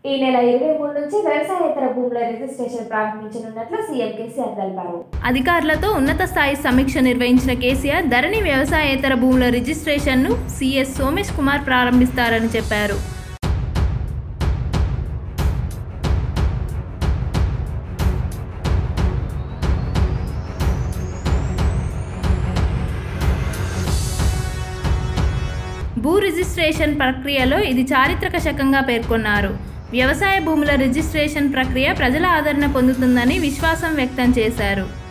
ఈ నెల ఇరవై మూడు నుంచి వ్యవసాయేతర భూముల రిజిస్ట్రేషన్ ప్రారంభించనున్నట్లు సీఎం కేసీఆర్ తెలిపారు అధికారులతో ఉన్నత స్థాయి సమీక్ష నిర్వహించిన కేసీఆర్ ధరణి వ్యవసాయేతర భూముల రిజిస్ట్రేషన్ను సీఎస్ సోమేష్ కుమార్ ప్రారంభిస్తారని చెప్పారు భూ రిజిస్ట్రేషన్ ప్రక్రియలో ఇది చారిత్రక శకంగా పేర్కొన్నారు వ్యవసాయ భూముల రిజిస్ట్రేషన్ ప్రక్రియ ప్రజల ఆదరణ పొందుతుందని విశ్వాసం వ్యక్తం చేశారు